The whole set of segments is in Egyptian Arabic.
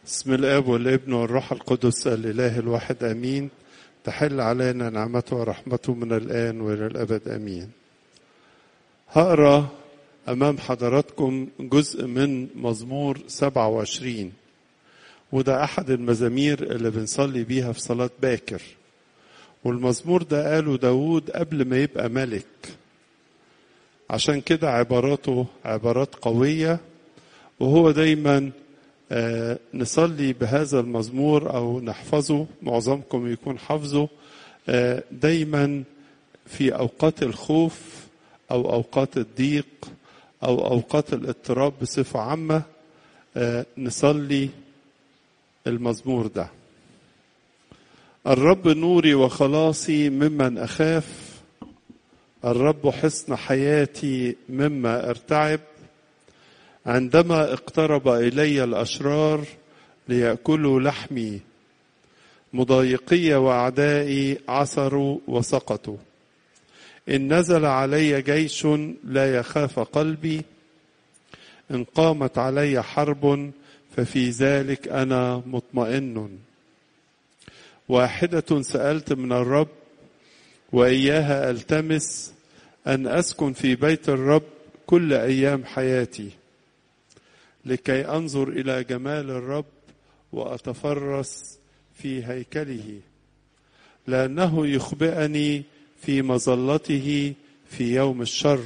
بسم الاب والابن والروح القدس الاله الواحد امين تحل علينا نعمته ورحمته من الان والى الابد امين هقرا امام حضراتكم جزء من مزمور 27 وده احد المزامير اللي بنصلي بيها في صلاه باكر والمزمور ده قاله داود قبل ما يبقى ملك عشان كده عباراته عبارات قويه وهو دايما آه نصلي بهذا المزمور او نحفظه معظمكم يكون حافظه آه دايما في اوقات الخوف او اوقات الضيق او اوقات الاضطراب بصفه عامه آه نصلي المزمور ده الرب نوري وخلاصي ممن اخاف الرب حصن حياتي مما ارتعب عندما اقترب الي الاشرار لياكلوا لحمي مضايقي واعدائي عثروا وسقطوا ان نزل علي جيش لا يخاف قلبي ان قامت علي حرب ففي ذلك انا مطمئن واحده سالت من الرب واياها التمس ان اسكن في بيت الرب كل ايام حياتي لكي انظر الى جمال الرب واتفرس في هيكله لانه يخبئني في مظلته في يوم الشر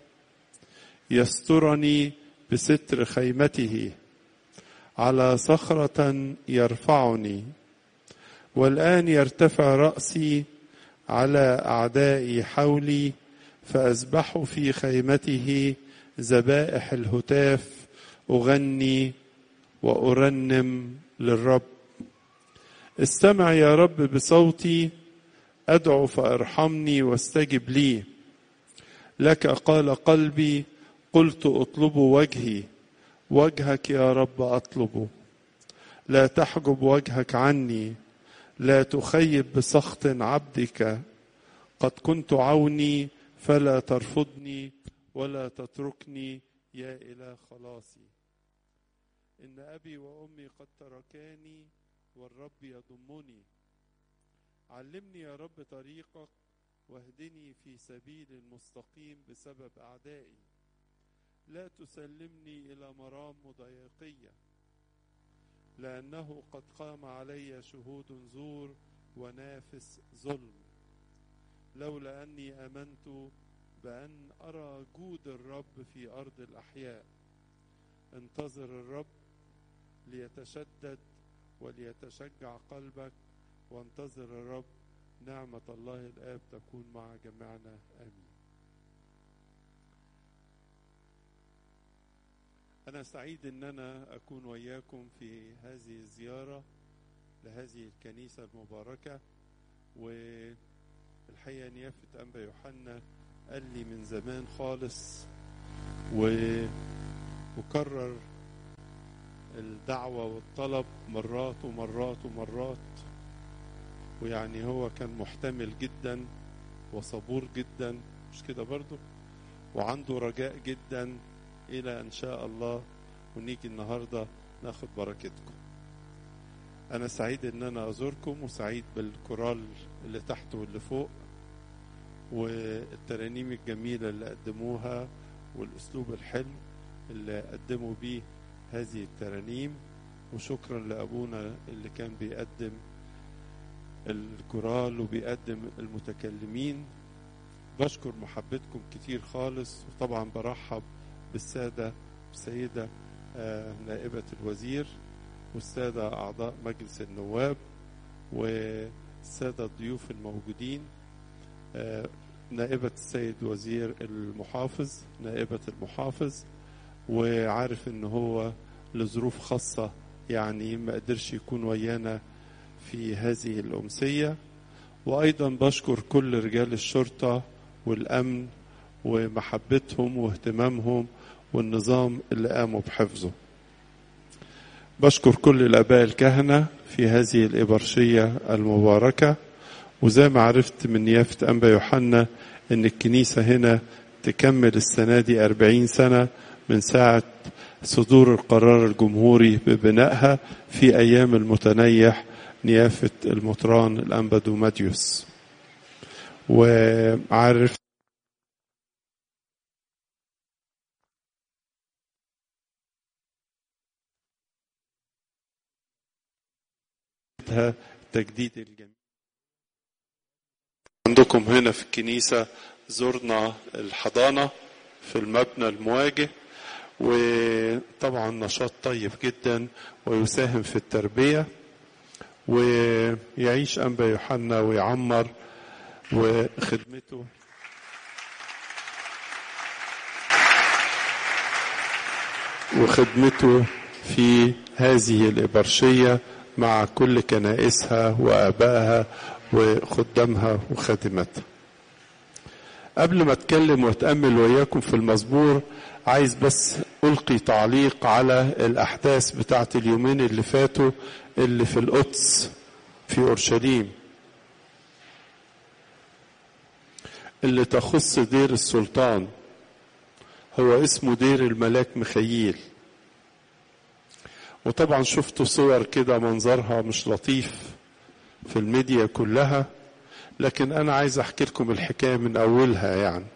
يسترني بستر خيمته على صخره يرفعني والان يرتفع راسي على اعدائي حولي فاذبح في خيمته ذبائح الهتاف اغني وارنم للرب استمع يا رب بصوتي ادعو فارحمني واستجب لي لك قال قلبي قلت اطلب وجهي وجهك يا رب اطلب لا تحجب وجهك عني لا تخيب بسخط عبدك قد كنت عوني فلا ترفضني ولا تتركني يا إله خلاصي إن أبي وأمي قد تركاني والرب يضمني علمني يا رب طريقك واهدني في سبيل المستقيم بسبب أعدائي لا تسلمني إلى مرام مضايقية لأنه قد قام علي شهود زور ونافس ظلم لولا أني آمنت بأن أرى جود الرب في أرض الأحياء انتظر الرب ليتشدد وليتشجع قلبك وانتظر الرب نعمة الله الآب تكون مع جميعنا آمين أنا سعيد أن أنا أكون وياكم في هذه الزيارة لهذه الكنيسة المباركة والحقيقة نيافة أنبا يوحنا قال لي من زمان خالص وكرر الدعوة والطلب مرات ومرات ومرات ويعني هو كان محتمل جدا وصبور جدا مش كده برضو وعنده رجاء جدا إلى إن شاء الله ونيجي النهاردة ناخد بركتكم أنا سعيد إن أنا أزوركم وسعيد بالكورال اللي تحت واللي فوق والترانيم الجميلة اللي قدموها والأسلوب الحلو اللي قدموا بيه هذه الترانيم وشكرا لأبونا اللي كان بيقدم الكورال وبيقدم المتكلمين بشكر محبتكم كتير خالص وطبعا برحب بالسادة السيدة نائبة الوزير والسادة أعضاء مجلس النواب والسادة الضيوف الموجودين نائبة السيد وزير المحافظ نائبة المحافظ وعارف ان هو لظروف خاصة يعني ما قدرش يكون ويانا في هذه الأمسية وأيضا بشكر كل رجال الشرطة والأمن ومحبتهم واهتمامهم والنظام اللي قاموا بحفظه بشكر كل الآباء الكهنة في هذه الإبرشية المباركة وزي ما عرفت من نيافة أنبا يوحنا إن الكنيسة هنا تكمل السنة دي أربعين سنة من ساعة صدور القرار الجمهوري ببنائها في أيام المتنيح نيافة المطران الأنبا دوماديوس وعارف تجديد الجميع عندكم هنا في الكنيسة زرنا الحضانة في المبنى المواجه وطبعا نشاط طيب جدا ويساهم في التربية ويعيش أنبا يوحنا ويعمر وخدمته وخدمته في هذه الإبرشية مع كل كنائسها وآبائها وخدامها وخادماتها قبل ما اتكلم واتامل وياكم في المزمور عايز بس القي تعليق على الاحداث بتاعت اليومين اللي فاتوا اللي في القدس في اورشليم اللي تخص دير السلطان هو اسمه دير الملاك مخيل وطبعا شفتوا صور كده منظرها مش لطيف في الميديا كلها لكن أنا عايز أحكي لكم الحكاية من أولها يعني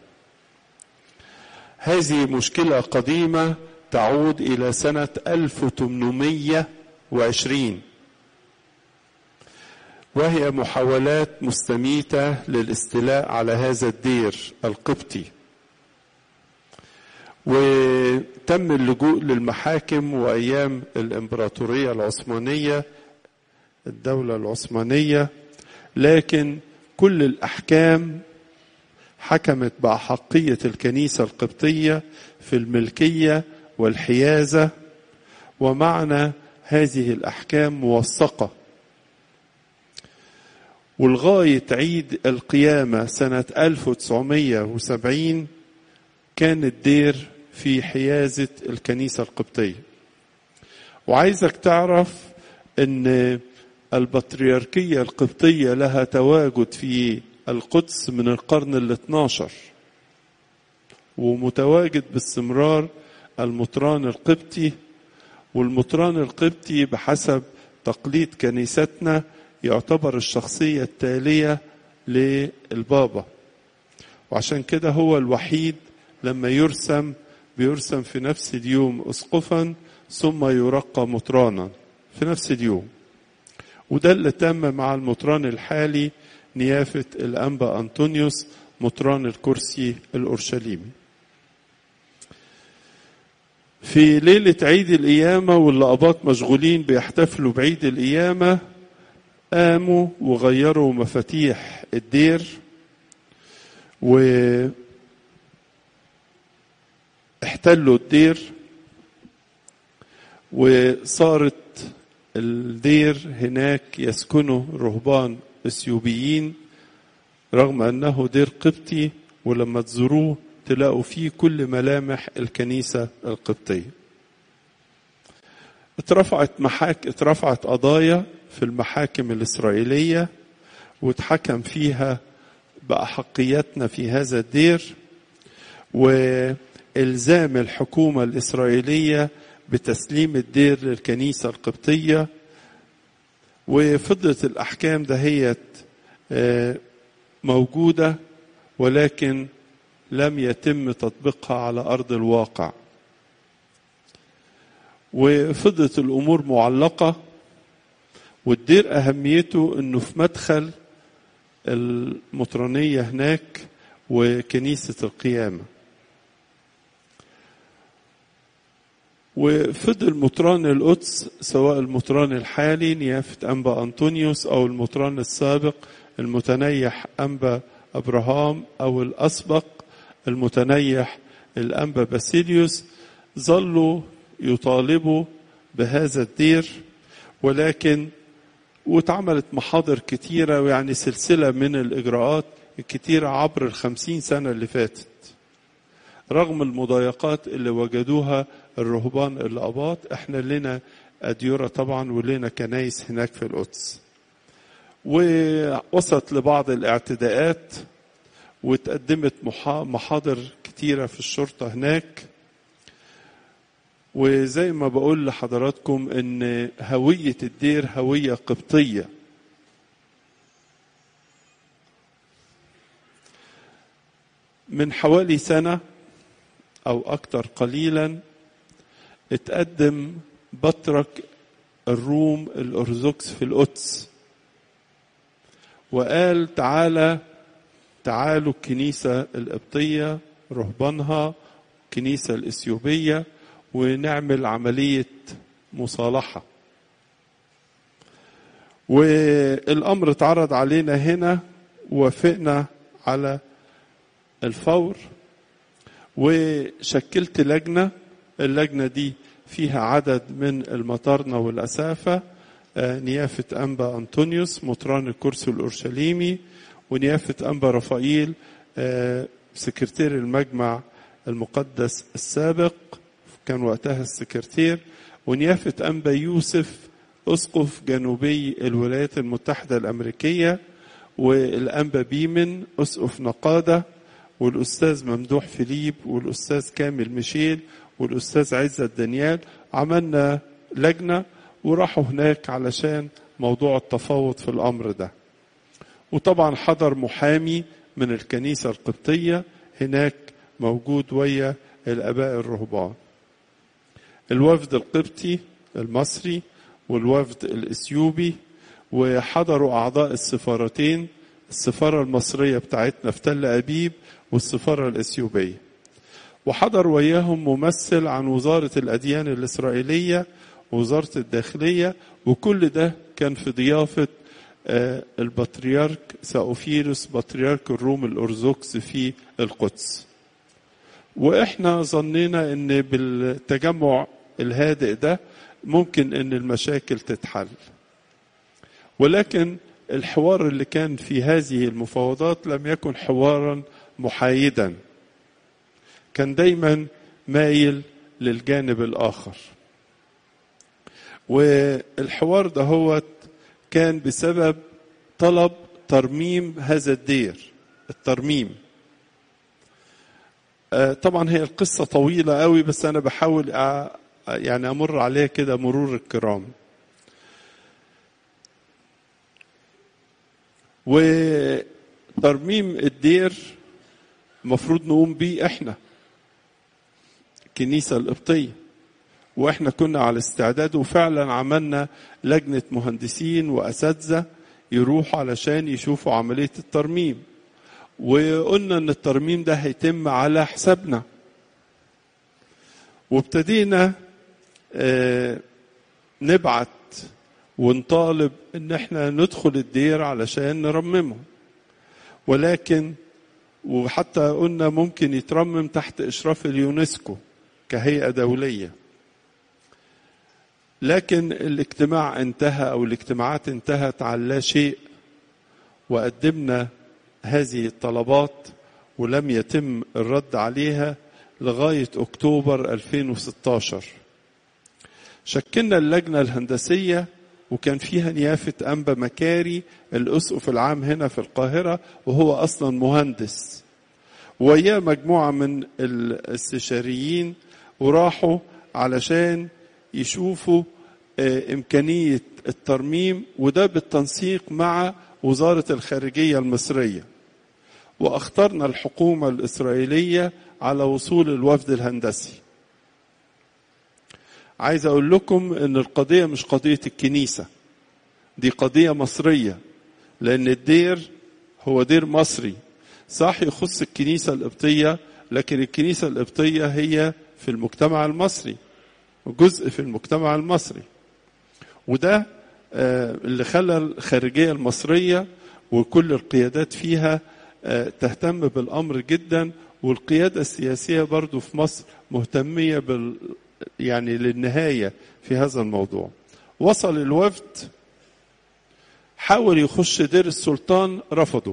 هذه مشكلة قديمة تعود إلى سنة 1820 وهي محاولات مستميتة للاستيلاء على هذا الدير القبطي وتم اللجوء للمحاكم وأيام الإمبراطورية العثمانية الدولة العثمانية لكن كل الأحكام حكمت بأحقية الكنيسة القبطية في الملكية والحيازة ومعنى هذه الأحكام موثقة ولغاية عيد القيامة سنة 1970 كان الدير في حيازة الكنيسة القبطية وعايزك تعرف ان البطريركية القبطية لها تواجد في القدس من القرن ال 12 ومتواجد باستمرار المطران القبطي والمطران القبطي بحسب تقليد كنيستنا يعتبر الشخصية التالية للبابا وعشان كده هو الوحيد لما يرسم بيرسم في نفس اليوم اسقفا ثم يرقى مطرانا في نفس اليوم وده اللي تم مع المطران الحالي نيافة الأنبا أنطونيوس مطران الكرسي الأورشليمي في ليلة عيد القيامة واللقبات مشغولين بيحتفلوا بعيد القيامة قاموا وغيروا مفاتيح الدير و احتلوا الدير وصارت الدير هناك يسكنه رهبان اثيوبيين رغم انه دير قبطي ولما تزوروه تلاقوا فيه كل ملامح الكنيسه القبطيه. اترفعت محاك اترفعت قضايا في المحاكم الاسرائيليه واتحكم فيها باحقيتنا في هذا الدير والزام الحكومه الاسرائيليه بتسليم الدير للكنيسة القبطية وفضلت الأحكام دهيت موجودة ولكن لم يتم تطبيقها على أرض الواقع وفضلت الأمور معلقة والدير أهميته أنه في مدخل المطرانية هناك وكنيسة القيامة وفضل مطران القدس سواء المطران الحالي نيافة أنبا أنطونيوس أو المطران السابق المتنيح أنبا أبراهام أو الأسبق المتنيح الأنبا باسيليوس ظلوا يطالبوا بهذا الدير ولكن واتعملت محاضر كتيرة ويعني سلسلة من الإجراءات الكتيرة عبر الخمسين سنة اللي فاتت رغم المضايقات اللي وجدوها الرهبان الأباط احنا لنا أديرة طبعا ولنا كنايس هناك في القدس ووصلت لبعض الاعتداءات وتقدمت محاضر كتيرة في الشرطة هناك وزي ما بقول لحضراتكم ان هوية الدير هوية قبطية من حوالي سنة او اكتر قليلا اتقدم بطرك الروم الارثوذكس في القدس وقال تعالى تعالوا الكنيسة القبطية رهبانها الكنيسة الإثيوبية ونعمل عملية مصالحة والأمر اتعرض علينا هنا ووافقنا على الفور وشكلت لجنة اللجنة دي فيها عدد من المطارنة والأسافة نيافة أنبا أنطونيوس مطران الكرسي الأورشليمي ونيافة أنبا رفائيل سكرتير المجمع المقدس السابق كان وقتها السكرتير ونيافة أنبا يوسف أسقف جنوبي الولايات المتحدة الأمريكية والأنبا بيمن أسقف نقادة والأستاذ ممدوح فيليب والأستاذ كامل ميشيل والأستاذ عزت دانيال عملنا لجنة وراحوا هناك علشان موضوع التفاوض في الأمر ده وطبعا حضر محامي من الكنيسة القبطية هناك موجود ويا الآباء الرهبان الوفد القبطي المصري والوفد الإثيوبي وحضروا أعضاء السفارتين السفارة المصرية بتاعتنا في تل أبيب والسفارة الإثيوبية وحضر وياهم ممثل عن وزارة الأديان الإسرائيلية ووزارة الداخلية وكل ده كان في ضيافة البطريرك ساوفيروس بطريرك الروم الأرثوذكس في القدس وإحنا ظنينا أن بالتجمع الهادئ ده ممكن أن المشاكل تتحل ولكن الحوار اللي كان في هذه المفاوضات لم يكن حوارا محايدا كان دايما مايل للجانب الآخر والحوار ده هو كان بسبب طلب ترميم هذا الدير الترميم طبعا هي القصة طويلة قوي بس أنا بحاول يعني أمر عليها كده مرور الكرام وترميم الدير المفروض نقوم بيه احنا الكنيسة القبطية واحنا كنا على استعداد وفعلا عملنا لجنة مهندسين وأساتذة يروحوا علشان يشوفوا عملية الترميم وقلنا ان الترميم ده هيتم على حسابنا وابتدينا نبعت ونطالب ان احنا ندخل الدير علشان نرممه ولكن وحتى قلنا ممكن يترمم تحت اشراف اليونسكو كهيئه دوليه لكن الاجتماع انتهى او الاجتماعات انتهت على لا شيء وقدمنا هذه الطلبات ولم يتم الرد عليها لغايه اكتوبر 2016 شكلنا اللجنه الهندسيه وكان فيها نيافه انبا مكاري الاسقف العام هنا في القاهره وهو اصلا مهندس وياه مجموعه من الاستشاريين وراحوا علشان يشوفوا إمكانية الترميم وده بالتنسيق مع وزارة الخارجية المصرية وأخترنا الحكومة الإسرائيلية على وصول الوفد الهندسي عايز أقول لكم أن القضية مش قضية الكنيسة دي قضية مصرية لأن الدير هو دير مصري صح يخص الكنيسة القبطية لكن الكنيسة القبطية هي في المجتمع المصري جزء في المجتمع المصري وده اللي خلى الخارجية المصرية وكل القيادات فيها تهتم بالأمر جدا والقيادة السياسية برضو في مصر مهتمية بال يعني للنهاية في هذا الموضوع وصل الوفد حاول يخش دير السلطان رفضوا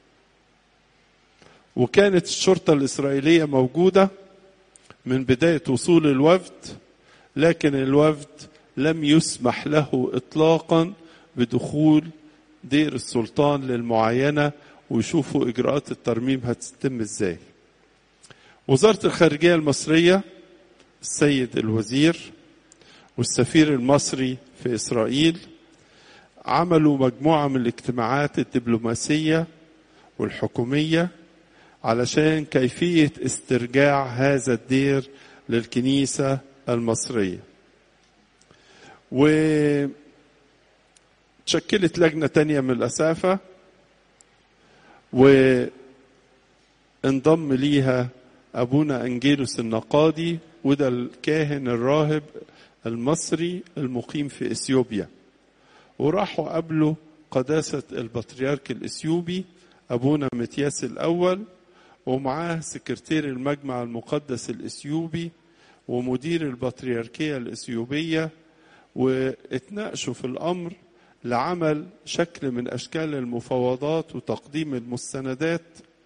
وكانت الشرطة الإسرائيلية موجودة من بداية وصول الوفد لكن الوفد لم يسمح له اطلاقا بدخول دير السلطان للمعاينه ويشوفوا اجراءات الترميم هتتم ازاي. وزاره الخارجيه المصريه السيد الوزير والسفير المصري في إسرائيل عملوا مجموعة من الاجتماعات الدبلوماسية والحكومية علشان كيفية استرجاع هذا الدير للكنيسة المصرية وتشكلت لجنة تانية من الأسافة وانضم ليها أبونا أنجيلوس النقادي وده الكاهن الراهب المصري المقيم في إثيوبيا وراحوا قابلوا قداسة البطريرك الإثيوبي أبونا متياس الأول ومعاه سكرتير المجمع المقدس الإثيوبي ومدير البطريركية الإثيوبية واتناقشوا في الأمر لعمل شكل من أشكال المفاوضات وتقديم المستندات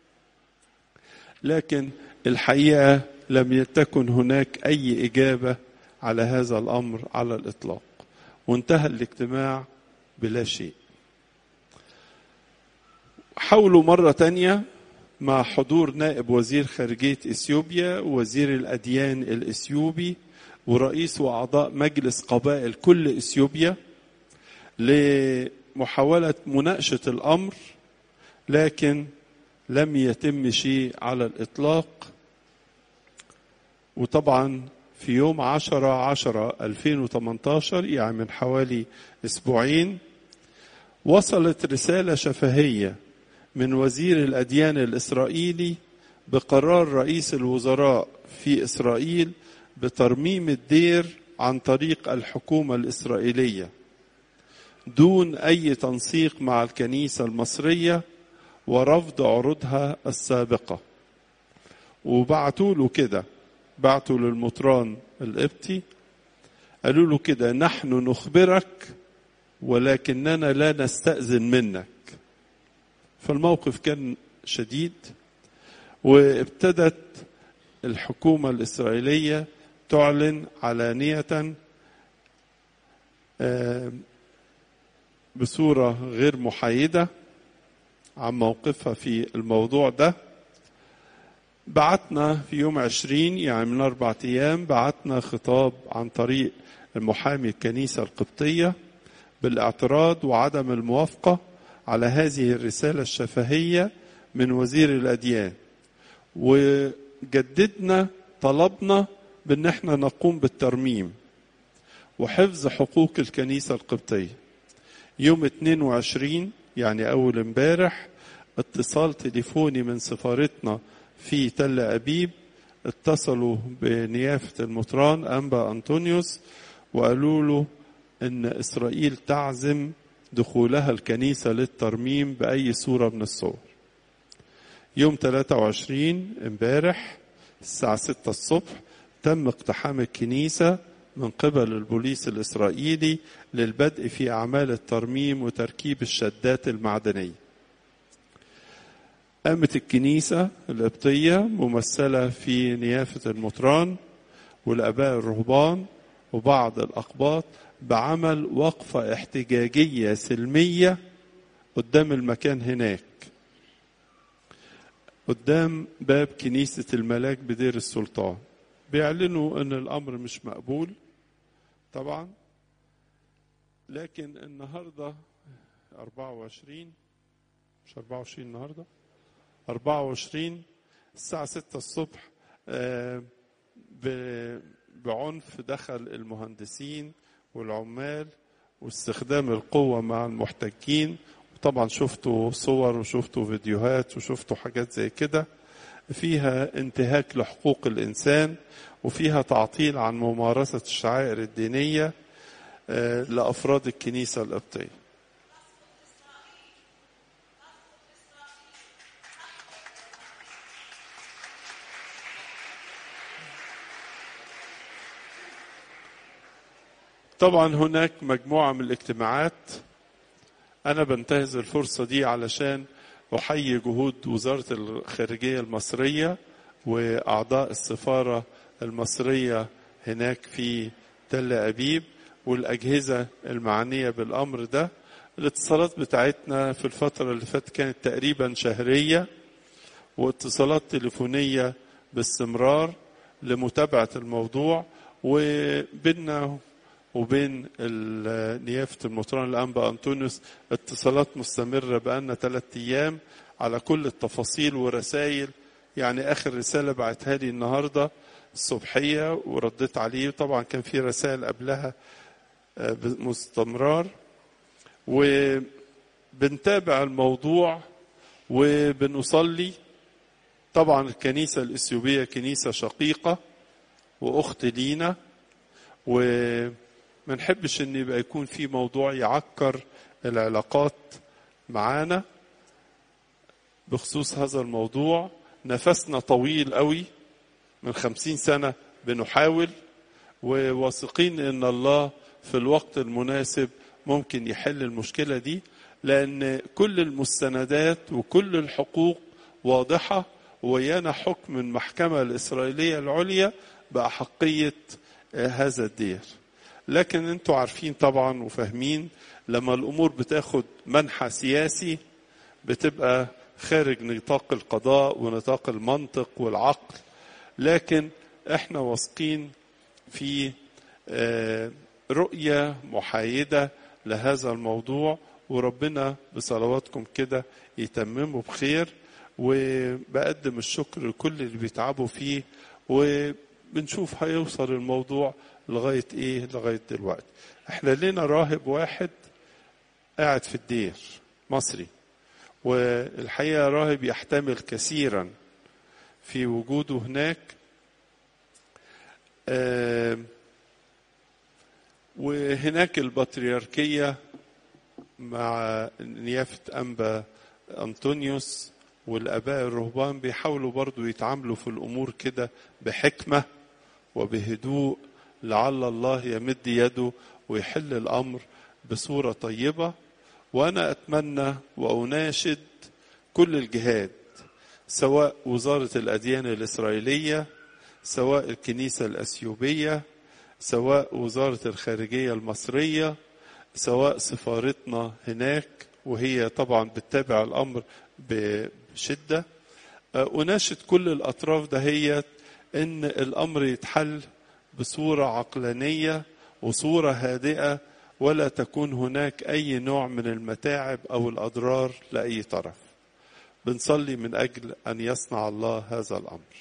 لكن الحقيقة لم تكن هناك أي إجابة على هذا الأمر على الإطلاق وانتهى الاجتماع بلا شيء حاولوا مرة تانية مع حضور نائب وزير خارجية إثيوبيا ووزير الأديان الإثيوبي ورئيس وأعضاء مجلس قبائل كل إثيوبيا لمحاولة مناقشة الأمر لكن لم يتم شيء على الإطلاق وطبعا في يوم 10 10 2018 يعني من حوالي أسبوعين وصلت رسالة شفهية من وزير الأديان الإسرائيلي بقرار رئيس الوزراء في إسرائيل بترميم الدير عن طريق الحكومة الإسرائيلية دون أي تنسيق مع الكنيسة المصرية ورفض عروضها السابقة وبعتوا له كده بعتوا للمطران القبطي قالوا له كده نحن نخبرك ولكننا لا نستأذن منك فالموقف كان شديد وابتدت الحكومة الإسرائيلية تعلن علانية بصورة غير محايدة عن موقفها في الموضوع ده بعتنا في يوم عشرين يعني من أربعة أيام بعتنا خطاب عن طريق المحامي الكنيسة القبطية بالاعتراض وعدم الموافقة على هذه الرسالة الشفهية من وزير الأديان وجددنا طلبنا بأن احنا نقوم بالترميم وحفظ حقوق الكنيسة القبطية يوم 22 يعني أول امبارح اتصال تليفوني من سفارتنا في تل أبيب اتصلوا بنيافة المطران أنبا أنطونيوس وقالوا له أن إسرائيل تعزم دخولها الكنيسة للترميم بأي صورة من الصور يوم 23 امبارح الساعة 6 الصبح تم اقتحام الكنيسة من قبل البوليس الإسرائيلي للبدء في أعمال الترميم وتركيب الشدات المعدنية قامت الكنيسة القبطية ممثلة في نيافة المطران والآباء الرهبان وبعض الأقباط بعمل وقفة احتجاجية سلمية قدام المكان هناك قدام باب كنيسة الملاك بدير السلطان بيعلنوا ان الامر مش مقبول طبعا لكن النهارده 24 مش 24 النهارده 24 الساعة 6 الصبح بعنف دخل المهندسين والعمال واستخدام القوة مع المحتجين طبعا شفتوا صور وشفتوا فيديوهات وشفتوا حاجات زي كده فيها انتهاك لحقوق الإنسان وفيها تعطيل عن ممارسة الشعائر الدينية لأفراد الكنيسة القبطية طبعا هناك مجموعة من الاجتماعات أنا بنتهز الفرصة دي علشان أحيي جهود وزارة الخارجية المصرية وأعضاء السفارة المصرية هناك في تل أبيب والأجهزة المعنية بالأمر ده الاتصالات بتاعتنا في الفترة اللي فاتت كانت تقريبا شهرية واتصالات تليفونية باستمرار لمتابعة الموضوع وبيننا وبين نيافة المطران الأنبا أنطونيوس اتصالات مستمرة بقالنا ثلاثة أيام على كل التفاصيل ورسائل يعني آخر رسالة بعتها لي النهاردة الصبحية ورديت عليه طبعا كان في رسائل قبلها باستمرار وبنتابع الموضوع وبنصلي طبعا الكنيسة الإثيوبية كنيسة شقيقة وأخت لينا وما نحبش إن يبقى يكون في موضوع يعكر العلاقات معانا بخصوص هذا الموضوع نفسنا طويل قوي من خمسين سنة بنحاول وواثقين إن الله في الوقت المناسب ممكن يحل المشكلة دي لأن كل المستندات وكل الحقوق واضحة ويانا حكم المحكمة الإسرائيلية العليا بأحقية هذا الدير لكن انتوا عارفين طبعا وفاهمين لما الأمور بتاخد منحى سياسي بتبقى خارج نطاق القضاء ونطاق المنطق والعقل لكن احنا واثقين في رؤية محايدة لهذا الموضوع وربنا بصلواتكم كده يتممه بخير وبقدم الشكر لكل اللي بيتعبوا فيه وبنشوف هيوصل الموضوع لغاية ايه لغاية دلوقتي احنا لنا راهب واحد قاعد في الدير مصري والحقيقة راهب يحتمل كثيرا في وجوده هناك آه وهناك البطريركية مع نيافة أنبا أنطونيوس والآباء الرهبان بيحاولوا برضو يتعاملوا في الأمور كده بحكمة وبهدوء لعل الله يمد يده ويحل الأمر بصورة طيبة وأنا أتمنى وأناشد كل الجهات سواء وزارة الأديان الإسرائيلية سواء الكنيسة الأثيوبية سواء وزارة الخارجية المصرية سواء سفارتنا هناك وهي طبعا بتتابع الأمر بشدة أناشد كل الأطراف دهيت إن الأمر يتحل بصورة عقلانية وصورة هادئة ولا تكون هناك أي نوع من المتاعب أو الأضرار لأي طرف بنصلي من أجل أن يصنع الله هذا الأمر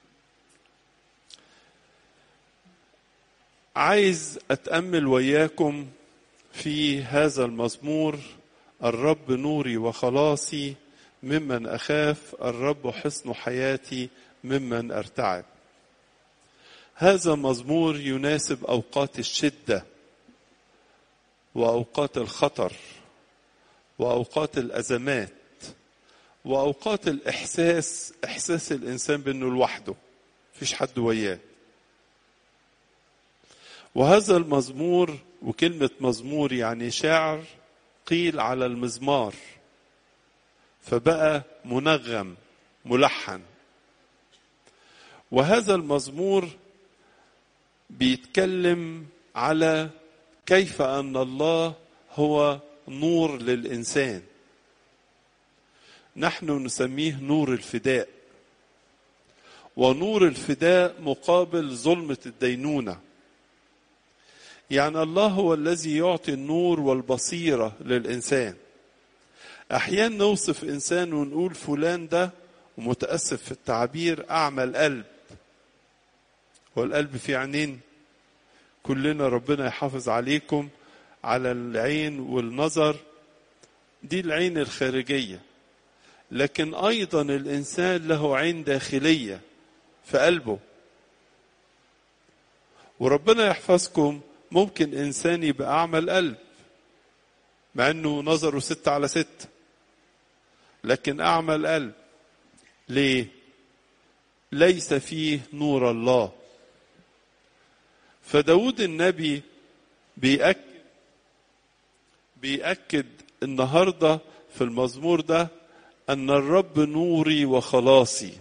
عايز أتأمل وياكم في هذا المزمور الرب نوري وخلاصي ممن أخاف الرب حصن حياتي ممن أرتعب هذا مزمور يناسب أوقات الشدة وأوقات الخطر وأوقات الأزمات وأوقات الإحساس إحساس الإنسان بأنه لوحده مفيش حد وياه وهذا المزمور وكلمة مزمور يعني شعر قيل على المزمار فبقى منغم ملحن وهذا المزمور بيتكلم على كيف ان الله هو نور للانسان نحن نسميه نور الفداء ونور الفداء مقابل ظلمه الدينونه يعني الله هو الذي يعطي النور والبصيره للانسان احيانا نوصف انسان ونقول فلان ده ومتاسف في التعبير اعمى القلب والقلب فيه عينين كلنا ربنا يحافظ عليكم على العين والنظر دي العين الخارجيه لكن ايضا الانسان له عين داخليه في قلبه وربنا يحفظكم ممكن انسان يبقى اعمى القلب مع انه نظره ستة على ستة لكن اعمى القلب ليه ليس فيه نور الله فداود النبي بيأكد بيأكد النهارده في المزمور ده أن الرب نوري وخلاصي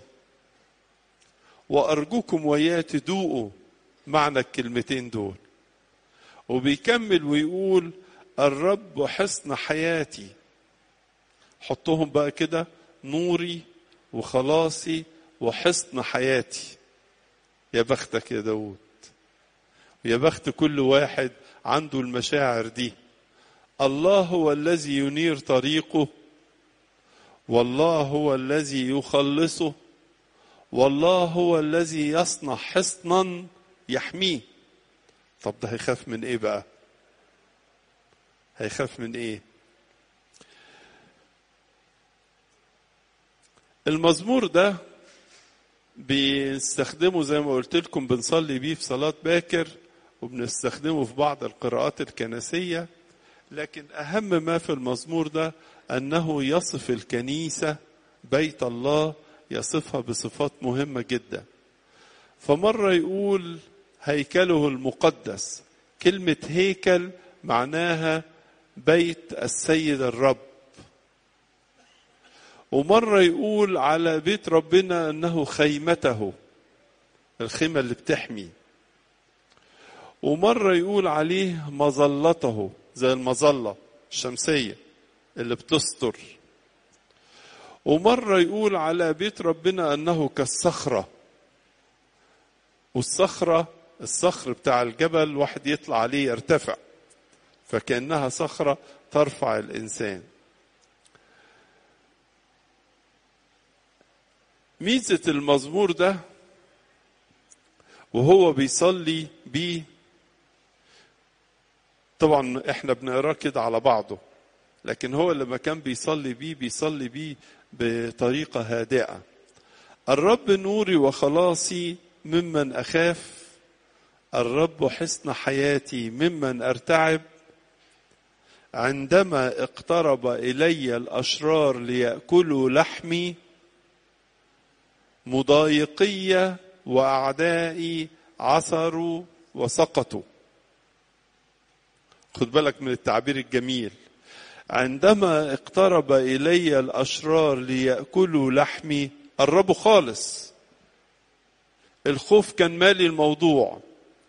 وأرجوكم وياه تدوقوا معنى الكلمتين دول وبيكمل ويقول الرب حصن حياتي حطهم بقى كده نوري وخلاصي وحصن حياتي يا بختك يا داود يا بخت كل واحد عنده المشاعر دي الله هو الذي ينير طريقه والله هو الذي يخلصه والله هو الذي يصنع حصنا يحميه طب ده هيخاف من ايه بقى هيخاف من ايه المزمور ده بنستخدمه زي ما قلت لكم بنصلي بيه في صلاة باكر وبنستخدمه في بعض القراءات الكنسية لكن أهم ما في المزمور ده أنه يصف الكنيسة بيت الله يصفها بصفات مهمة جدا فمرة يقول هيكله المقدس كلمة هيكل معناها بيت السيد الرب ومرة يقول على بيت ربنا أنه خيمته الخيمة اللي بتحمي ومرة يقول عليه مظلته زي المظلة الشمسية اللي بتستر ومرة يقول على بيت ربنا أنه كالصخرة والصخرة الصخر بتاع الجبل واحد يطلع عليه يرتفع فكأنها صخرة ترفع الإنسان ميزة المزمور ده وهو بيصلي بيه طبعا احنا بنقراه كده على بعضه لكن هو لما كان بيصلي بيه بيصلي بيه بطريقة هادئة الرب نوري وخلاصي ممن أخاف الرب حصن حياتي ممن أرتعب عندما اقترب إلي الأشرار ليأكلوا لحمي مضايقية وأعدائي عثروا وسقطوا خد بالك من التعبير الجميل عندما اقترب إلي الأشرار ليأكلوا لحمي قربوا خالص الخوف كان مالي الموضوع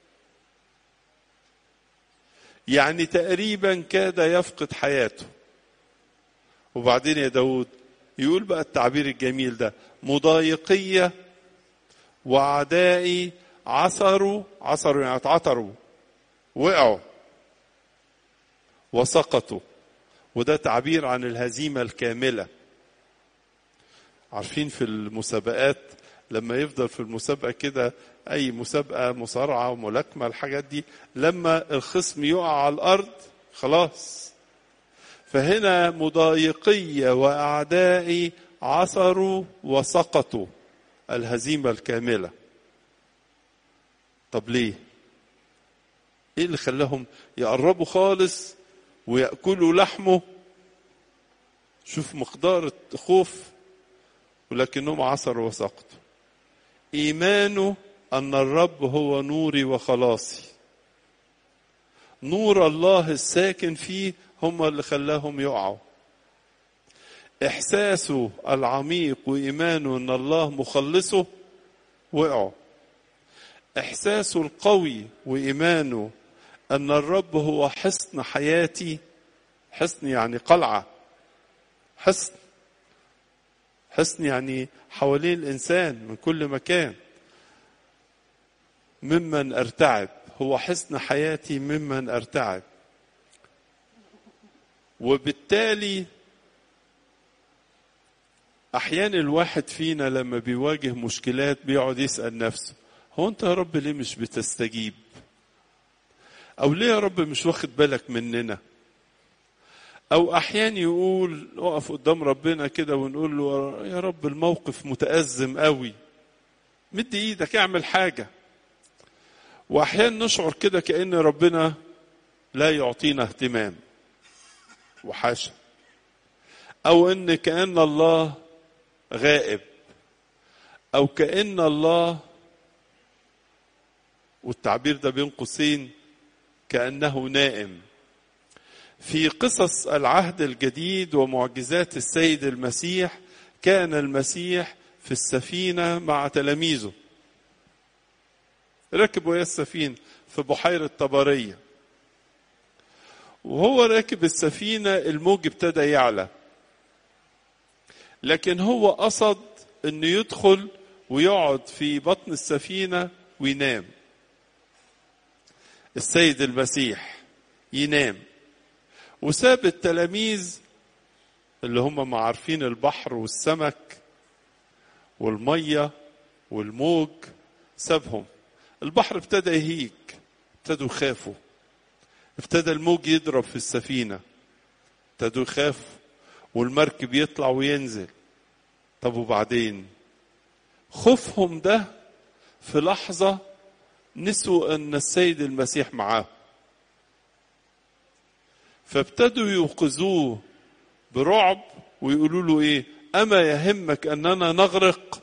يعني تقريبا كاد يفقد حياته وبعدين يا داود يقول بقى التعبير الجميل ده مضايقية وأعدائي عثروا عثروا يعني اتعثروا وقعوا وسقطوا وده تعبير عن الهزيمة الكاملة عارفين في المسابقات لما يفضل في المسابقة كده أي مسابقة مصارعة وملاكمة الحاجات دي لما الخصم يقع على الأرض خلاص فهنا مضايقية وأعدائي عثروا وسقطوا الهزيمة الكاملة طب ليه ايه اللي خلاهم يقربوا خالص ويأكلوا لحمه شوف مقدار الخوف ولكنهم عثروا وسقطوا إيمانه أن الرب هو نوري وخلاصي نور الله الساكن فيه هم اللي خلاهم يقعوا إحساسه العميق وإيمانه أن الله مخلصه وقعوا إحساسه القوي وإيمانه أن الرب هو حصن حياتي حصن يعني قلعة حصن حصن يعني حوالين الإنسان من كل مكان ممن أرتعب هو حصن حياتي ممن أرتعب وبالتالي أحيانا الواحد فينا لما بيواجه مشكلات بيقعد يسأل نفسه هو أنت يا رب ليه مش بتستجيب أو ليه يا رب مش واخد بالك مننا أو أحيانا يقول وقف قدام ربنا كده ونقول له يا رب الموقف متأزم قوي مد إيدك اعمل حاجة وأحيانا نشعر كده كأن ربنا لا يعطينا اهتمام وحاشا أو إن كأن الله غائب أو كأن الله والتعبير ده بين قوسين كأنه نائم في قصص العهد الجديد ومعجزات السيد المسيح كان المسيح في السفينة مع تلاميذه ركب ويا السفينة في بحيرة طبرية وهو راكب السفينة الموج ابتدى يعلى لكن هو قصد انه يدخل ويقعد في بطن السفينة وينام السيد المسيح ينام وساب التلاميذ اللي هم ما عارفين البحر والسمك والميه والموج سابهم البحر ابتدى يهيج ابتدوا يخافوا ابتدى الموج يضرب في السفينه ابتدوا يخافوا والمركب يطلع وينزل طب وبعدين خوفهم ده في لحظه نسوا ان السيد المسيح معاه فابتدوا يوقظوه برعب ويقولوا له ايه اما يهمك اننا نغرق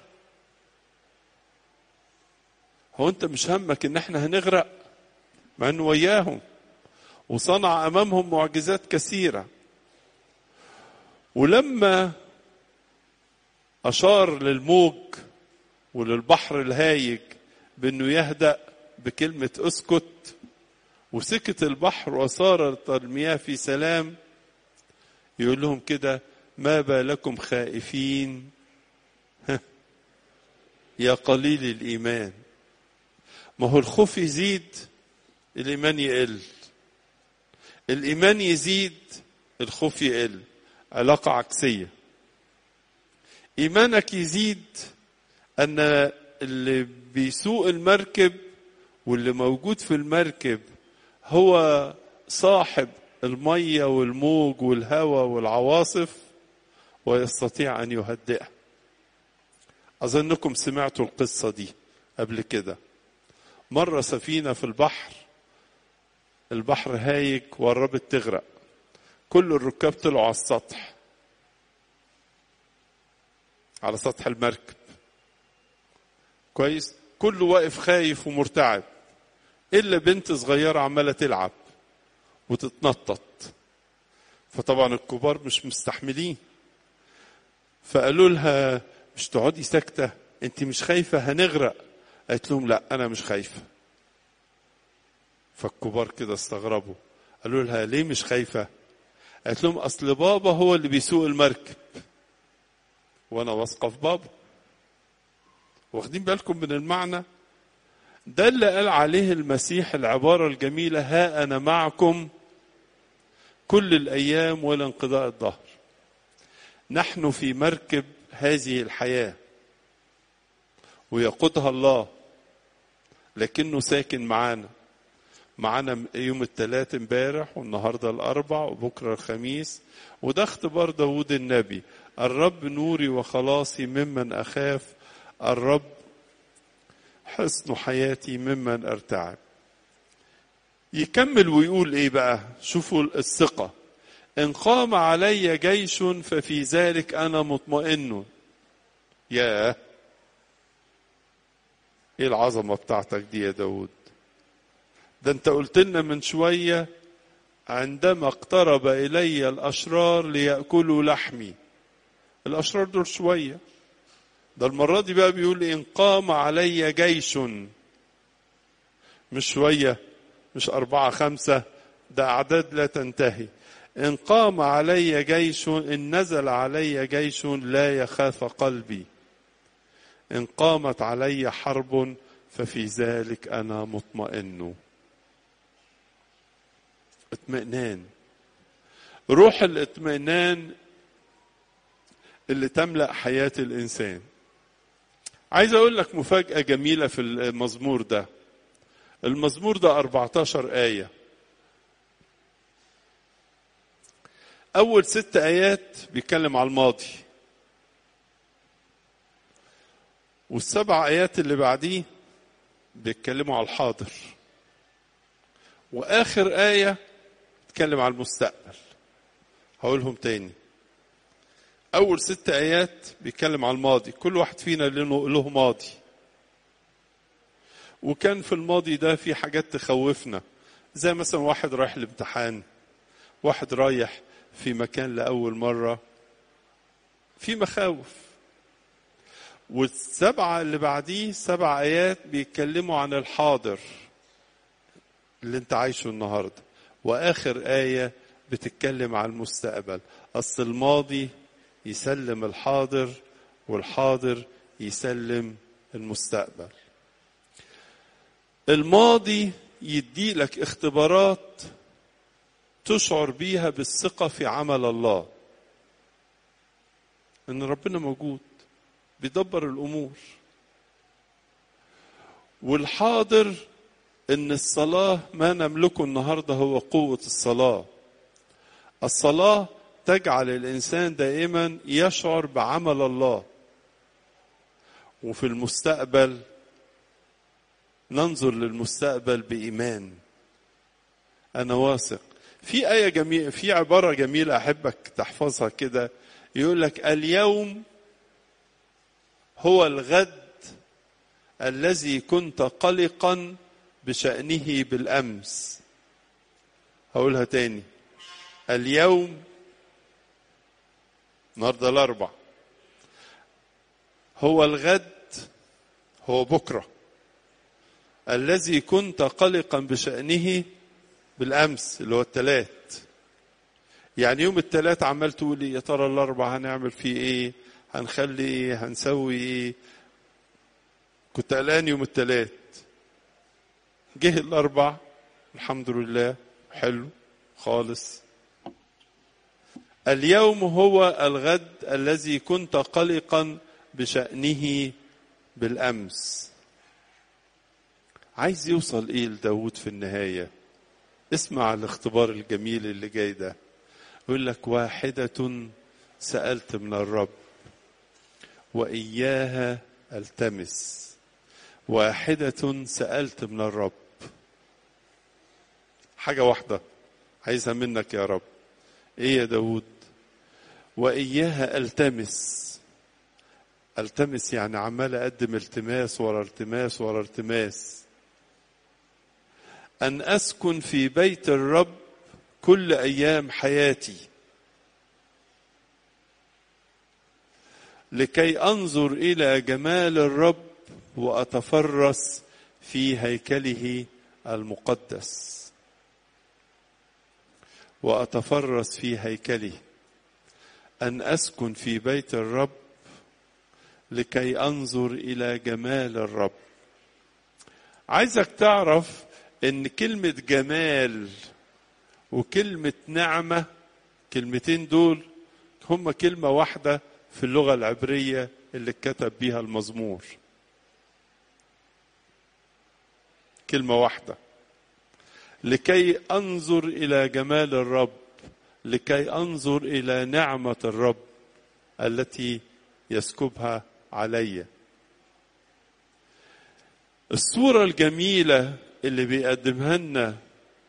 هو انت مش همك ان احنا هنغرق مع انه وياهم وصنع امامهم معجزات كثيره ولما اشار للموج وللبحر الهايج بانه يهدأ بكلمة اسكت وسكت البحر وصارت المياه في سلام يقول لهم كده ما بالكم خائفين يا قليل الإيمان ما هو الخوف يزيد الإيمان يقل الإيمان يزيد الخوف يقل علاقة عكسية إيمانك يزيد أن اللي بيسوق المركب واللي موجود في المركب هو صاحب المية والموج والهواء والعواصف ويستطيع أن يهدئها أظنكم سمعتوا القصة دي قبل كده مرة سفينة في البحر البحر هايج وقربت تغرق كل الركاب طلعوا على السطح على سطح المركب كويس كله واقف خايف ومرتعب الا بنت صغيره عماله تلعب وتتنطط فطبعا الكبار مش مستحملين فقالوا لها مش تقعدي ساكته انت مش خايفه هنغرق قالت لهم لا انا مش خايفه فالكبار كده استغربوا قالوا لها ليه مش خايفه قالت لهم اصل بابا هو اللي بيسوق المركب وانا واثقه في بابا واخدين بالكم من المعنى ده اللي قال عليه المسيح العبارة الجميلة ها أنا معكم كل الأيام ولا انقضاء الظهر نحن في مركب هذه الحياة ويقودها الله لكنه ساكن معانا معانا يوم الثلاث امبارح والنهارده الاربع وبكره الخميس وده اختبار داود النبي الرب نوري وخلاصي ممن اخاف الرب حصن حياتي ممن ارتعب يكمل ويقول ايه بقى شوفوا الثقه ان قام علي جيش ففي ذلك انا مطمئن يا ايه العظمه بتاعتك دي يا داود ده انت قلت لنا من شويه عندما اقترب الي الاشرار لياكلوا لحمي الاشرار دول شويه ده المرة دي بقى بيقول إن قام علي جيش مش شوية مش أربعة خمسة ده أعداد لا تنتهي إن قام علي جيش إن نزل علي جيش لا يخاف قلبي إن قامت علي حرب ففي ذلك أنا مطمئن اطمئنان روح الاطمئنان اللي تملأ حياة الإنسان عايز اقول لك مفاجأة جميلة في المزمور ده المزمور ده 14 آية أول ست آيات بيتكلم على الماضي والسبع آيات اللي بعديه بيتكلموا على الحاضر وآخر آية بتتكلم على المستقبل هقولهم تاني أول ست آيات بيتكلم على الماضي كل واحد فينا له ماضي وكان في الماضي ده في حاجات تخوفنا زي مثلا واحد رايح الامتحان واحد رايح في مكان لأول مرة في مخاوف والسبعة اللي بعديه سبع آيات بيتكلموا عن الحاضر اللي انت عايشه النهاردة وآخر آية بتتكلم عن المستقبل أصل الماضي يسلم الحاضر والحاضر يسلم المستقبل الماضي يدي لك اختبارات تشعر بيها بالثقة في عمل الله ان ربنا موجود بيدبر الامور والحاضر ان الصلاه ما نملكه النهارده هو قوه الصلاه الصلاه تجعل الانسان دائما يشعر بعمل الله وفي المستقبل ننظر للمستقبل بايمان انا واثق في ايه جميله في عباره جميله احبك تحفظها كده يقول لك اليوم هو الغد الذي كنت قلقا بشأنه بالأمس هقولها تاني اليوم النهارده الأربع هو الغد هو بكرة الذي كنت قلقا بشأنه بالأمس اللي هو التلات يعني يوم التلات عمال تقول يا ترى الأربع هنعمل فيه إيه هنخلي إيه هنسوي إيه كنت قلقان يوم التلات جه الأربع الحمد لله حلو خالص اليوم هو الغد الذي كنت قلقا بشأنه بالأمس عايز يوصل ايه لداود في النهاية اسمع الاختبار الجميل اللي جاي ده يقول لك واحدة سألت من الرب وإياها التمس واحدة سألت من الرب حاجة واحدة عايزها منك يا رب ايه يا داود وإياها التمس التمس يعني عمال اقدم التماس ورا التماس ورا التماس ان اسكن في بيت الرب كل ايام حياتي لكي انظر الى جمال الرب واتفرس في هيكله المقدس واتفرس في هيكله ان اسكن في بيت الرب لكي انظر الى جمال الرب عايزك تعرف ان كلمه جمال وكلمه نعمه كلمتين دول هما كلمه واحده في اللغه العبريه اللي اتكتب بيها المزمور كلمه واحده لكي انظر الى جمال الرب لكي انظر الى نعمه الرب التي يسكبها علي الصوره الجميله اللي بيقدمها لنا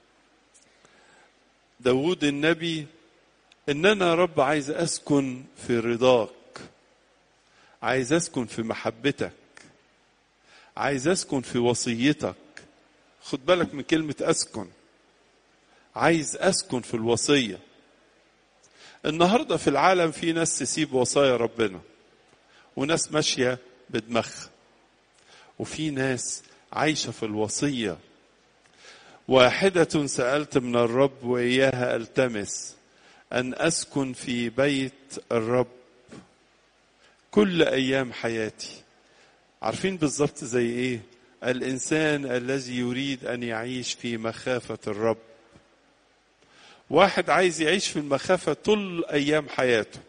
داود النبي ان انا يا رب عايز اسكن في رضاك عايز اسكن في محبتك عايز اسكن في وصيتك خد بالك من كلمه اسكن عايز اسكن في الوصيه النهارده في العالم في ناس تسيب وصايا ربنا وناس ماشيه بدماغها وفي ناس عايشه في الوصيه واحده سالت من الرب واياها التمس ان اسكن في بيت الرب كل ايام حياتي عارفين بالظبط زي ايه الانسان الذي يريد ان يعيش في مخافه الرب واحد عايز يعيش في المخافه طول ايام حياته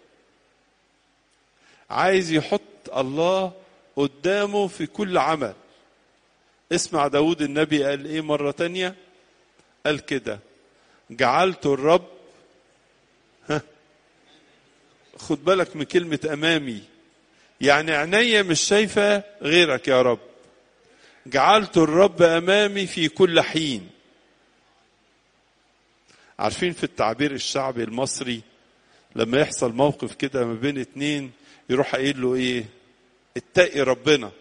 عايز يحط الله قدامه في كل عمل اسمع داود النبي قال ايه مرة تانية قال كده جعلت الرب ها خد بالك من كلمة أمامي يعني عينيا مش شايفة غيرك يا رب جعلت الرب أمامي في كل حين عارفين في التعبير الشعبي المصري لما يحصل موقف كده ما بين اتنين يروح قايل له ايه اتقي ربنا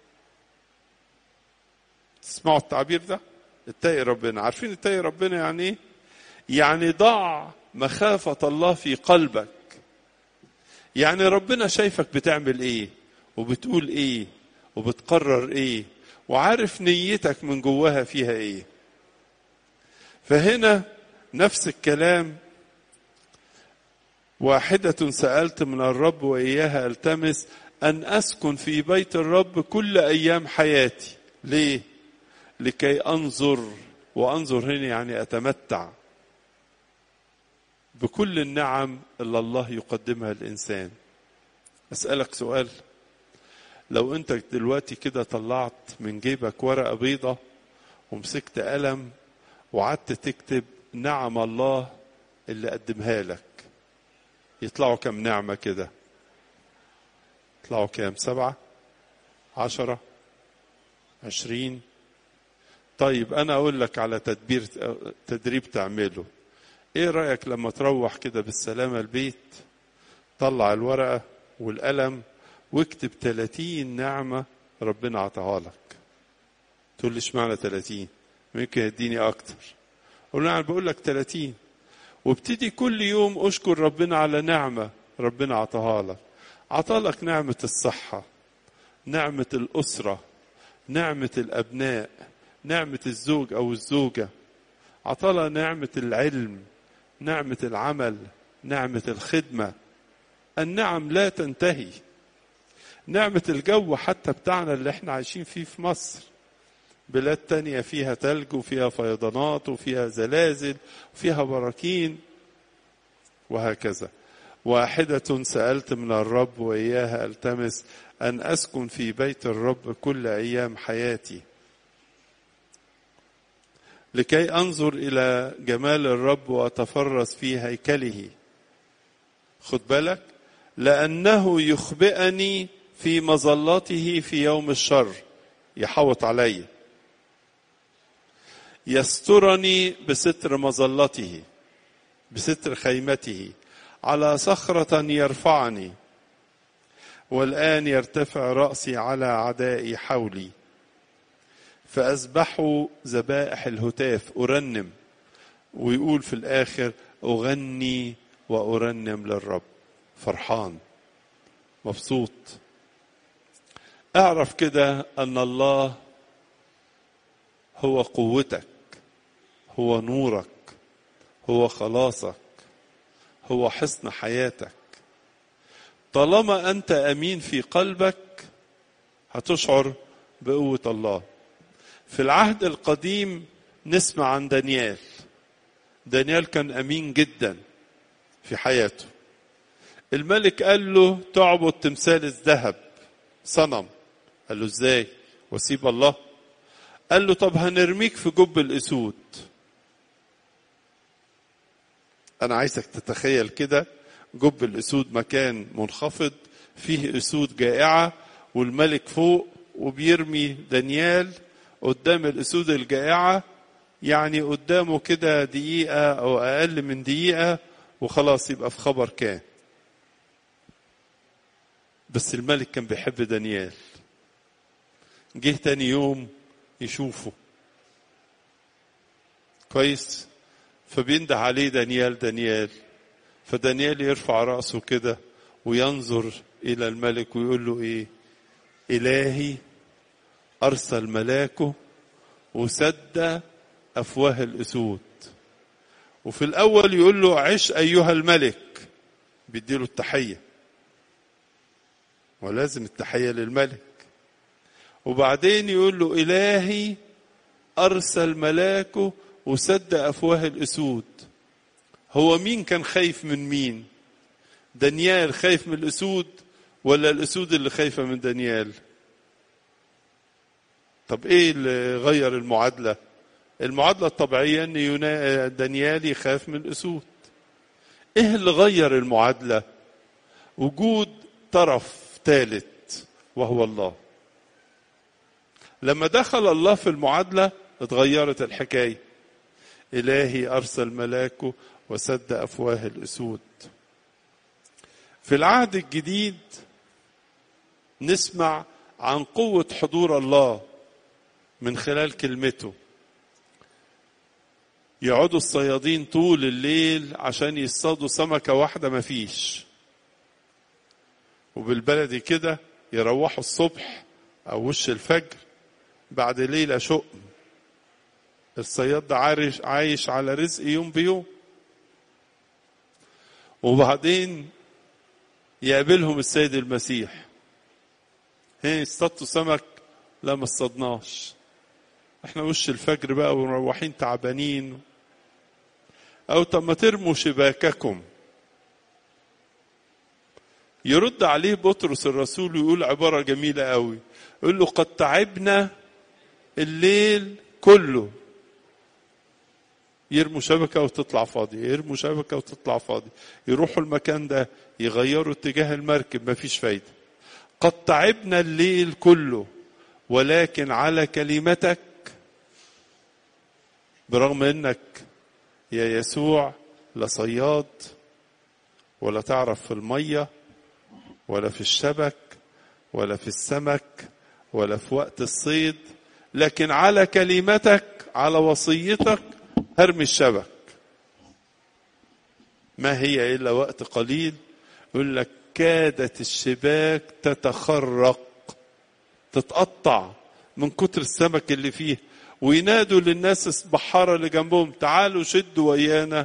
تسمعوا التعبير ده اتقي ربنا عارفين اتقي ربنا يعني ايه يعني ضع مخافة الله في قلبك يعني ربنا شايفك بتعمل ايه وبتقول ايه وبتقرر ايه وعارف نيتك من جواها فيها ايه فهنا نفس الكلام واحدة سألت من الرب وإياها التمس أن أسكن في بيت الرب كل أيام حياتي ليه؟ لكي انظر وانظر هنا يعني اتمتع بكل النعم اللي الله يقدمها الانسان اسالك سؤال لو انت دلوقتي كده طلعت من جيبك ورقه بيضه ومسكت قلم وقعدت تكتب نعم الله اللي قدمها لك يطلعوا كم نعمة كده يطلعوا كام سبعة عشرة عشرين طيب أنا أقول لك على تدبير تدريب تعمله إيه رأيك لما تروح كده بالسلامة البيت طلع الورقة والقلم واكتب 30 نعمة ربنا عطاها لك تقول لي اشمعنى 30 ممكن يديني أكتر أقول له أنا بقول لك 30 وابتدي كل يوم اشكر ربنا على نعمة ربنا عطاها لك عطالك نعمة الصحة نعمة الأسرة نعمة الأبناء نعمة الزوج أو الزوجة عطانا نعمة العلم نعمة العمل نعمة الخدمة النعم لا تنتهي نعمة الجو حتى بتاعنا اللي احنا عايشين فيه في مصر بلاد تانية فيها تلج وفيها فيضانات وفيها زلازل وفيها براكين وهكذا واحدة سألت من الرب وإياها ألتمس أن أسكن في بيت الرب كل أيام حياتي لكي أنظر إلى جمال الرب وأتفرس في هيكله خد بالك لأنه يخبئني في مظلته في يوم الشر يحوط علي يسترني بستر مظلته بستر خيمته على صخرة يرفعني والآن يرتفع رأسي على أعدائي حولي فأذبحوا ذبائح الهتاف أرنم ويقول في الآخر أغني وأرنم للرب فرحان مبسوط اعرف كده أن الله هو قوتك هو نورك هو خلاصك هو حصن حياتك طالما انت امين في قلبك هتشعر بقوه الله في العهد القديم نسمع عن دانيال دانيال كان امين جدا في حياته الملك قال له تعبد تمثال الذهب صنم قال له ازاي وسيب الله قال له طب هنرميك في جب الاسود انا عايزك تتخيل كده جب الاسود مكان منخفض فيه اسود جائعه والملك فوق وبيرمي دانيال قدام الاسود الجائعه يعني قدامه كده دقيقه او اقل من دقيقه وخلاص يبقى في خبر كان بس الملك كان بيحب دانيال جه تاني يوم يشوفه كويس فبينده عليه دانيال دانيال فدانيال يرفع رأسه كده وينظر إلى الملك ويقول له إيه إلهي أرسل ملاكه وسد أفواه الأسود وفي الأول يقول له عش أيها الملك بيديله التحية ولازم التحية للملك وبعدين يقول له إلهي أرسل ملاكه وسد أفواه الأسود هو مين كان خايف من مين دانيال خايف من الأسود ولا الأسود اللي خايفة من دانيال طب إيه اللي غير المعادلة المعادلة الطبيعية أن دانيال يخاف من الأسود إيه اللي غير المعادلة وجود طرف ثالث وهو الله لما دخل الله في المعادلة اتغيرت الحكاية إلهي أرسل ملاكه وسد أفواه الأسود في العهد الجديد نسمع عن قوة حضور الله من خلال كلمته يقعدوا الصيادين طول الليل عشان يصطادوا سمكة واحدة مفيش وبالبلدي كده يروحوا الصبح أو وش الفجر بعد ليلة شؤم الصياد ده عايش عايش على رزق يوم بيوم وبعدين يقابلهم السيد المسيح هي اصطادتوا سمك لا ما اصطادناش احنا وش الفجر بقى ومروحين تعبانين او طب ما ترموا شباككم يرد عليه بطرس الرسول ويقول عبارة جميلة قوي يقول له قد تعبنا الليل كله يرموا شبكة وتطلع فاضية يرموا شبكة وتطلع فاضية يروحوا المكان ده يغيروا اتجاه المركب مفيش فايدة قد تعبنا الليل كله ولكن على كلمتك برغم انك يا يسوع لا صياد ولا تعرف في الميه ولا في الشبك ولا في السمك ولا في وقت الصيد لكن على كلمتك على وصيتك هرمي الشبك ما هي الا وقت قليل يقول لك كادت الشباك تتخرق تتقطع من كتر السمك اللي فيه وينادوا للناس البحارة اللي جنبهم تعالوا شدوا ويانا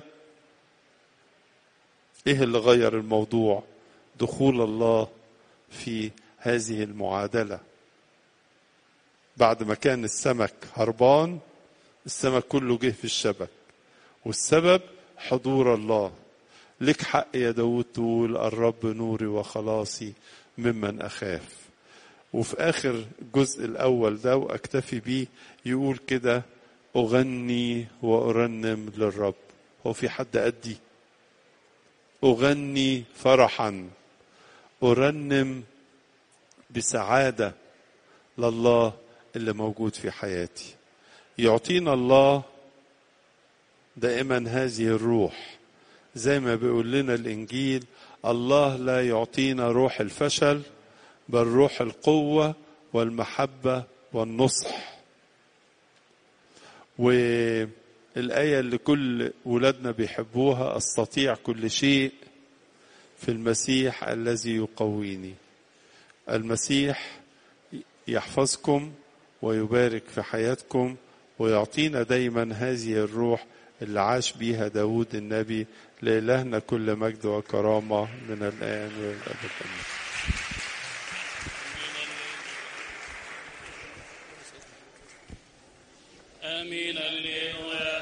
ايه اللي غير الموضوع دخول الله في هذه المعادلة بعد ما كان السمك هربان السمك كله جه في الشبك والسبب حضور الله لك حق يا داود تقول الرب نوري وخلاصي ممن أخاف وفي آخر الجزء الأول ده وأكتفي بيه يقول كده أغني وأرنم للرب هو في حد أدي أغني فرحا أرنم بسعادة لله اللي موجود في حياتي يعطينا الله دائما هذه الروح زي ما بيقول لنا الإنجيل الله لا يعطينا روح الفشل بل روح القوة والمحبة والنصح والآية اللي كل ولادنا بيحبوها أستطيع كل شيء في المسيح الذي يقويني المسيح يحفظكم ويبارك في حياتكم ويعطينا دايما هذه الروح اللي عاش بيها داود النبي لإلهنا كل مجد وكرامة من الآن والأبد آمين آمين الليل